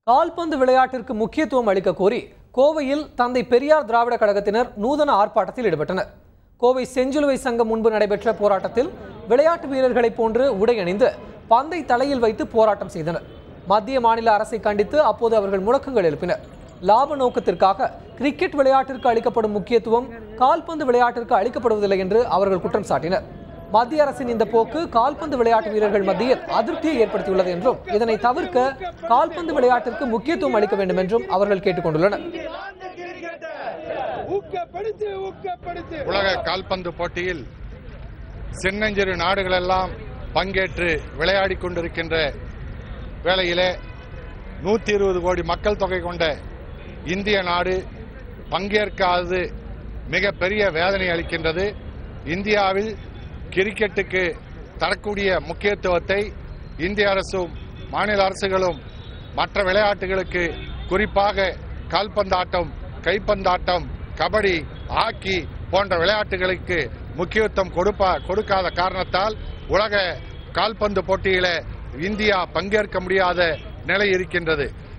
கால்பந்து விளையாட்டிற்கு முக்கியத்துவம் அளிக்க கோரி கோவையில் தந்தை பெரியார் திராவிட கழகத்தினர் நூதன ஆர்ப்பாட்டத்தில் ஈடுபட்டனர் கோவை செஞ்சிலுவை சங்கம் முன்பு நடைபெற்ற போராட்டத்தில் விளையாட்டு வீரர்களைப் போன்று உடை அணிந்து பந்தை தலையில் வைத்து போராட்டம் செய்தனர் மத்திய மாநில அரசை கண்டித்து அப்போது அவர்கள் முழக்கங்கள் எழுப்பினர் லாப நோக்கத்திற்காக கிரிக்கெட் விளையாட்டிற்கு அளிக்கப்படும் முக்கியத்துவம் கால்பந்து விளையாட்டிற்கு அளிக்கப்படுவதில்லை என்று அவர்கள் குற்றம் சாட்டினர் மத்திய அரசின் இந்த போக்கு கால்பந்து விளையாட்டு வீரர்கள் மத்தியில் அதிருப்தியை ஏற்படுத்தியுள்ளது என்றும் இதனை தவிர்க்க கால்பந்து விளையாட்டிற்கு முக்கியத்துவம் அளிக்க வேண்டும் என்றும் அவர்கள் கேட்டுக்கொண்டுள்ளனர் ஊக்கப்படுத்து ஊக்கப்படுத்து உலக கால்பந்து போட்டியில் சின்னஞ்சிறு நாடுகளெல்லாம் பங்கேற்று விளையாடி கொண்டிருக்கின்ற வேளையிலே நூற்றி இருபது கோடி மக்கள் தொகை கொண்ட இந்திய நாடு பங்கேற்காதது மிக பெரிய வேதனை அளிக்கின்றது இந்தியாவில் கிரிக்கெட்டுக்கு தரக்கூடிய முக்கியத்துவத்தை இந்திய அரசும் மாநில அரசுகளும் மற்ற விளையாட்டுகளுக்கு குறிப்பாக கால்பந்தாட்டம் கைப்பந்தாட்டம் கபடி ஹாக்கி போன்ற விளையாட்டுகளுக்கு முக்கியத்துவம் கொடுப்பா கொடுக்காத காரணத்தால் உலக கால்பந்து போட்டியில இந்தியா பங்கேற்க முடியாத நிலை இருக்கின்றது